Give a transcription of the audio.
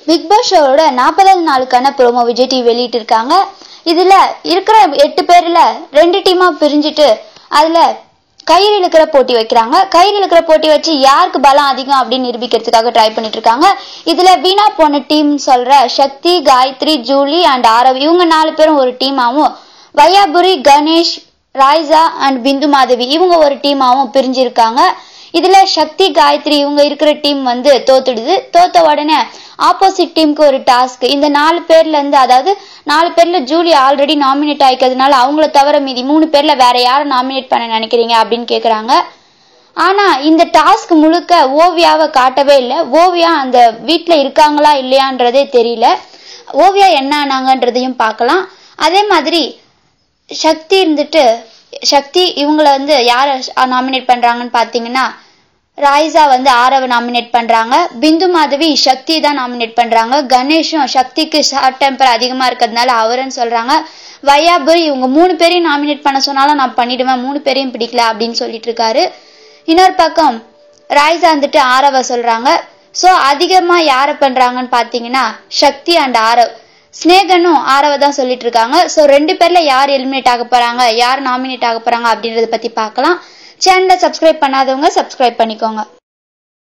big pass ஷோவோட நாற்பதாவது நாளுக்கான ப்ரோமோ விஜய் டிவி வெளியிட்டிருக்காங்க இதுல இருக்கிற எட்டு பேர்ல ரெண்டு டீமா பிரிஞ்சுட்டு அதுல கயிறு இழுக்கிற போட்டி வைக்கிறாங்க கயிறு இழுக்கிற போட்டி வச்சு யாருக்கு பலம் அதிகம் அப்படின்னு நிரூபிக்கிறதுக்காக ட்ரை பண்ணிட்டு இருக்காங்க இதுல வீணா போன டீம் சொல்ற சக்தி காயத்ரி ஜூலி அண்ட் ஆரவ் இவங்க நாலு பேரும் ஒரு டீமாவும் வையாபுரி கணேஷ் ராய்ஸா அண்ட் பிந்து மாதவி இவங்க ஒரு டீமாவும் பிரிஞ்சிருக்காங்க இதுல சக்தி காயத்ரி இவங்க இருக்கிற டீம் வந்து தோத்துடுது தோத்த உடனே ஆப்போசிட் டீமுக்கு ஒரு டாஸ்க் இந்த நாலு பேர்ல இருந்து அதாவது நாலு பேர்ல ஜூலி ஆல்ரெடி நாமினேட் ஆயிக்கிறதுனால அவங்கள தவிர மீதி மூணு பேர்ல வேற யாரை நாமினேட் பண்ண நினைக்கிறீங்க அப்படின்னு கேக்குறாங்க ஆனா இந்த டாஸ்க் முழுக்க ஓவியாவை காட்டவே இல்லை ஓவியா அந்த வீட்ல இருக்காங்களா இல்லையான்றதே தெரியல ஓவியா என்ன ஆனாங்கன்றதையும் பார்க்கலாம் அதே மாதிரி சக்தி இருந்துட்டு சக்தி இவங்கள வந்து யாரை நாமினேட் பண்றாங்கன்னு பார்த்தீங்கன்னா ராய்ஸா வந்து ஆரவ நாமினேட் பண்றாங்க பிந்து மாதவி சக்தி தான் நாமினேட் பண்றாங்க கணேஷும் சக்திக்கு ஷார்ட் டெம்பர் அதிகமா இருக்கிறதுனால அவருன்னு சொல்றாங்க வையாபுரி இவங்க மூணு பேரையும் நாமினேட் பண்ண சொன்னாலும் நான் பண்ணிடுவேன் மூணு பேரையும் பிடிக்கல அப்படின்னு சொல்லிட்டு இருக்காரு இன்னொரு பக்கம் ராய்ஸா வந்துட்டு ஆரவ சொல்றாங்க ஸோ அதிகமா யாரை பண்றாங்கன்னு பார்த்தீங்கன்னா சக்தி அண்ட் ஆரவ் ஸ்னேகனும் ஆரவ தான் சொல்லிட்டு இருக்காங்க ஸோ ரெண்டு பேர்ல யார் எலிமினேட் ஆக போறாங்க யார் நாமினேட் ஆக போறாங்க அப்படின்றத பத்தி பார்க்கலாம் சேனலை சப்ஸ்கிரைப் பண்ணாதவங்க சப்ஸ்கிரைப் பண்ணிக்கோங்க